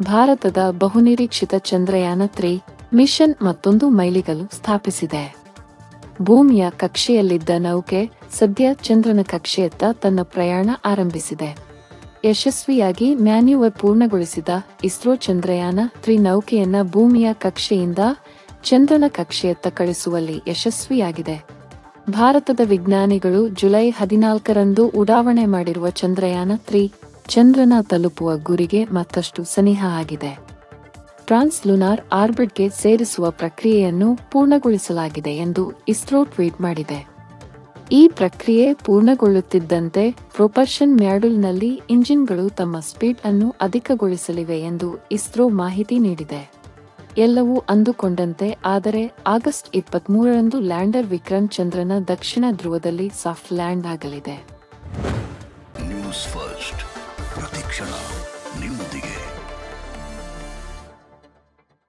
ಭಾರತದ ಬಹುನಿರೀಕ್ಷಿತ Chandrayaan three mission ಮತ್ತೊಂದು ಮೈಲಿಗಲ್ಲು ಸ್ಥಾಪಿಸಿದೆ ಭೂಮಿಯ ಕಕ್ಷೆಯಲ್ಲಿದ್ದ ನೌಕೆ ಸದ್ಯ ಚಂದ್ರನ ಕಕ್ಷೆಯತ್ತ ತನ್ನ ಪ್ರಯಾಣ ಆರಂಭಿಸಿದೆ ಯಶಸ್ವಿಯಾಗಿ ಮ್ಯಾನ್ಯುವರ್ ಪೂರ್ಣಗೊಳಿಸಿದ ಇಸ್ರೋ ಚಂದ್ರಯಾನ ತ್ರಿ ನೌಕೆಯನ್ನ ಭೂಮಿಯ ಕಕ್ಷೆಯಿಂದ ಚಂದ್ರನ ಕಕ್ಷೆಯತ್ತ ಕಳಿಸುವಲ್ಲಿ ಯಶಸ್ವಿಯಾಗಿದೆ ಭಾರತದ ವಿಜ್ಞಾನಿಗಳು ಜುಲೈ ಹದಿನಾಲ್ಕರಂದು ಉಡಾವಣೆ ಮಾಡಿರುವ ಚಂದ್ರಯಾನ ತ್ರಿ ಚಂದ್ರನ ತಲುಪುವ ಗುರಿಗೆ ಮತ್ತಷ್ಟು ಸನಿಹ ಆಗಿದೆ ಟ್ರಾನ್ಸ್ ಲುನಾರ್ ಆರ್ಬಿಟ್ಗೆ ಸೇರಿಸುವ ಪ್ರಕ್ರಿಯೆಯನ್ನು ಪೂರ್ಣಗೊಳಿಸಲಾಗಿದೆ ಎಂದು ಇಸ್ರೋ ಟ್ವೀಟ್ ಮಾಡಿದೆ ಈ ಪ್ರಕ್ರಿಯೆ ಪೂರ್ಣಗೊಳ್ಳುತ್ತಿದ್ದಂತೆ ಪ್ರೊಪಲ್ಷನ್ ಮ್ಯಾಡುಲ್ನಲ್ಲಿ ಇಂಜಿನ್ಗಳು ತಮ್ಮ ಸ್ಪೀಡ್ ಅನ್ನು ಅಧಿಕಗೊಳಿಸಲಿವೆ ಎಂದು ಇಸ್ರೋ ಮಾಹಿತಿ ನೀಡಿದೆ ಎಲ್ಲವೂ ಅಂದುಕೊಂಡಂತೆ ಆದರೆ ಆಗಸ್ಟ್ ಇಪ್ಪತ್ಮೂರರಂದು ಲ್ಯಾಂಡರ್ ವಿಕ್ರಮ್ ಚಂದ್ರನ ದಕ್ಷಿಣ ಧ್ರುವದಲ್ಲಿ ಸಾಫ್ಟ್ ಲ್ಯಾಂಡ್ ಆಗಲಿದೆ